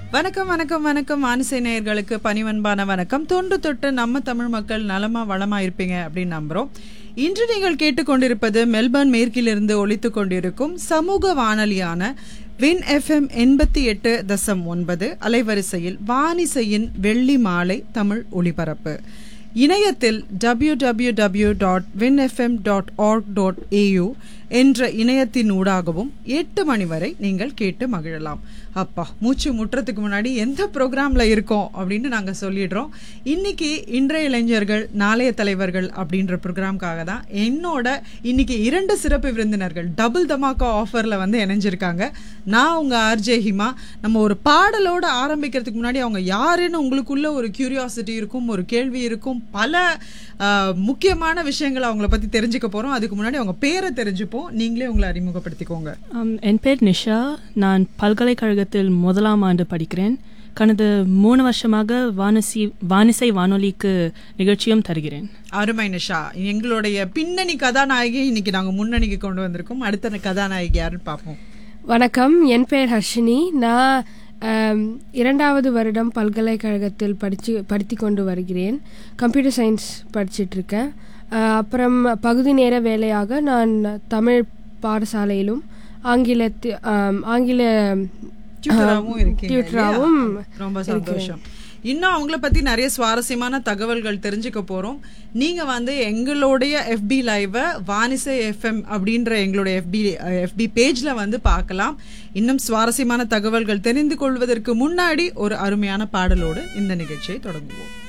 வணக்கம் வணக்கம் வணக்கம் வானிசை நேயர்களுக்கு பணிவன்பான வணக்கம் தொன்று தொட்டு நம்ம தமிழ் மக்கள் நலமா வளமா இருப்பீங்க அப்படின்னு நம்புறோம் இன்று நீங்கள் கேட்டுக்கொண்டிருப்பது மெல்பர்ன் மேற்கிலிருந்து ஒலித்துக் கொண்டிருக்கும் சமூக வானொலியான வின் எஃப்எம் எண்பத்தி எட்டு தசம் ஒன்பது அலைவரிசையில் வானிசையின் வெள்ளி மாலை தமிழ் ஒளிபரப்பு இணையத்தில் W W W dot WinFM dot org dot au என்ற இணையத்தின் ஊடாகவும் எட்டு மணி வரை நீங்கள் கேட்டு மகிழலாம் அப்பா மூச்சு முட்டுறதுக்கு முன்னாடி எந்த ப்ரோக்ராம்ல இருக்கோம் அப்படின்னு நாங்க சொல்லிடுறோம் இன்னைக்கு இன்றைய இளைஞர்கள் நாளைய தலைவர்கள் அப்படின்ற ப்ரோக்ராம்காக தான் என்னோட இன்னைக்கு இரண்டு சிறப்பு விருந்தினர்கள் டபுள் தமாக்கா ஆஃபர்ல வந்து இணைஞ்சிருக்காங்க நான் உங்க ஆர்ஜே ஹிமா நம்ம ஒரு பாடலோட ஆரம்பிக்கிறதுக்கு முன்னாடி அவங்க யாருன்னு உங்களுக்குள்ள ஒரு கியூரியாசிட்டி இருக்கும் ஒரு கேள்வி இருக்கும் பல ஆஹ், முக்கியமான விஷயங்களை அவங்கள பத்தி தெரிஞ்சுக்க போறோம் அதுக்கு முன்னாடி அவங்க பேரை தெரிஞ்சுப்போம் நீங்களே உங்களை அறிமுகப்படுத்திக்கோங்க ஆம், என் பேர் நிஷா நான் பல்கலைக்கழகத்தில் முதலாம் ஆண்டு படிக்கிறேன் கடந்த மூணு வருஷமாக வானசி வானிசை வானொலிக்கு நிகழ்ச்சியும் தருகிறேன் அருமை நிஷா எங்களுடைய பின்னணி கதாநாயகி இன்னைக்கு நாங்க முன்னணிக்கு கொண்டு வந்திருக்கோம் அடுத்த கதாநாயகி யாருன்னு பார்ப்போம் வணக்கம் என் பெயர் ஹர்ஷினி நான் ஆம், இரண்டாவது வருடம் பல்கலைக்கழகத்தில் படிச்சு படித்து கொண்டு வருகிறேன் கம்ப்யூட்டர் சயின்ஸ் படிச்சிட்டு இருக்கேன் ஆ, அப்புறம் பகுதி நேர வேலையாக நான் தமிழ் பாடசாலையிலும் ஆங்கிலத்தி ஆம், ஆங்கில டியூட்டராகவும் இருக்கீங்க டியூட்டராகவும் இல்லையா? ரொம்ப சந்தோஷம் இன்னும் அவங்கள பத்தி நிறைய சுவாரஸ்யமான தகவல்கள் தெரிஞ்சுக்க போறோம் நீங்க வந்து எங்களுடைய எஃபி லைவ வானிசை எஃப்எம் அப்படின்ற எங்களுடைய எஃபி எஃபி பேஜ்ல வந்து பார்க்கலாம் இன்னும் சுவாரஸ்யமான தகவல்கள் தெரிந்து கொள்வதற்கு முன்னாடி ஒரு அருமையான பாடலோடு இந்த நிகழ்ச்சியை தொடங்குவோம்